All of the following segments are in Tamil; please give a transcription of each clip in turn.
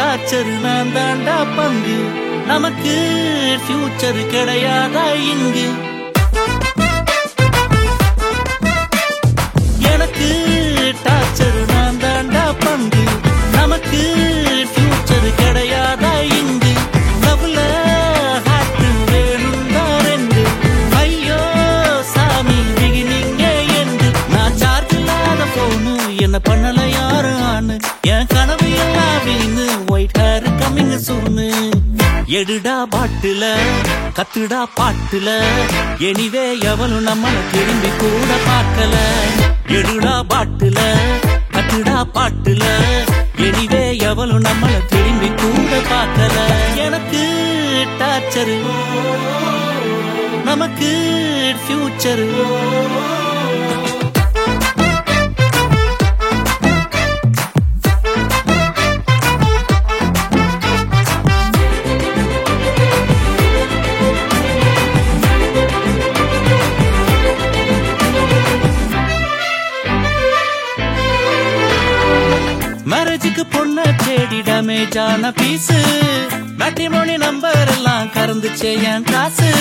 டார்ச்சர் நான் தாண்டா பங்கு நமக்கு ஃபியூச்சர் கிடையாதா இங்கு எனக்கு டார்ச்சர் நான் தாண்டா பங்கு நமக்கு ஃபியூச்சர் கிடையாதா இங்கு லவ்ல ஹார்ட் வேணும் தான் ரெண்டு ஐயோ சாமி பிகினிங்க என்று நான் சார்ஜ் இல்லாத போனு என்ன பண்ணல யாரும் ஆணு என் கனவு எல்லாம் வீணு ஒயிட் ஹேர் கம்மிங் சூனு எடுடா பாட்டுல கத்துடா பாட்டுல எனிவே எவனும் நம்மள திரும்பி கூட பார்க்கல எடுடா பாட்டுல கத்துடா பாட்டுல எனிவே எவனும் நம்மள திரும்பி கூட பார்க்கல எனக்கு டார்ச்சர் நமக்கு ஃபியூச்சர் மேரேஜுக்கு பொண்ண தேடி டேமேஜான பீஸு மேட்ரிமோனி நம்பர் எல்லாம் கறந்துச்சே என் காசு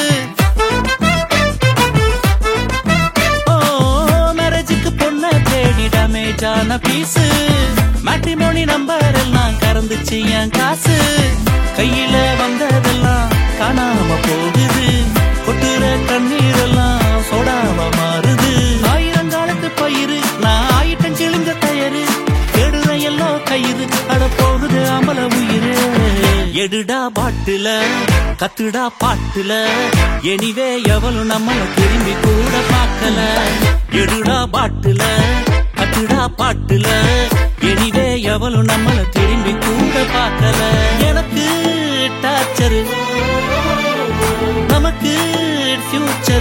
ஓ மேரேஜுக்கு பொண்ண தேடி டேமேஜான பீஸு மேட்ரிமோனி நம்பர் எல்லாம் கறந்துச்சு என் காசு கையில வந்ததெல்லாம் காணாம போகுது கொட்டுற கண்ணீரெல்லாம் சொடாம மாறுது ஆயிரங்காலத்து பயிறு நான் ஆயிட்டம் கிழிஞ்ச தயரு கெடுற எல்லோ கயிறு அட போகுது அமல உயிரு எடுடா பாட்டுல கத்துடா பாட்டுல எனிவே எவளும் நம்மள திரும்பி கூட பார்க்கல எடுடா பாட்டுல கத்துடா பாட்டுல எனிவே எவளும் நம்மள திரும்பி கூட பார்க்கல எனக்கு டார்ச்சர் நமக்கு ஃபியூச்சர்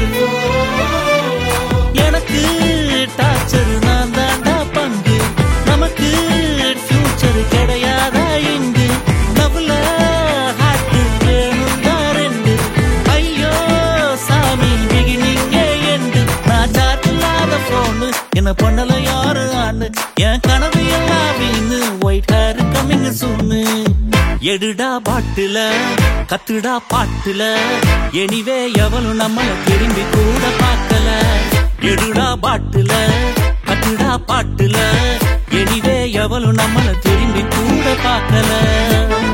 எனக்கு டார்ச்சர் நான் தாண்டா பங்கு நமக்கு ஃபியூச்சர் கிடையாதா இங்கு லவ்ல ஹார்ட் வேணும் தான் ரெண்டு ஐயோ சாமி பிகினிங்க என்று நான் சார்ஜ் இல்லாத போனு என்ன பண்ணல யாரு ஆண்டு என் கனவு எல்லாம் வீணு ஒயிட் ஹேர் கம்மிங் சூனு எடுடா பாட்டுல கத்துடா பாட்டுல எனிவே எவளும் நம்மள திரும்பி கூட பார்க்கல எடுடா பாட்டுல கத்துடா பாட்டுல எனிவே எவளும் நம்மள திரும்பி கூட பார்க்கல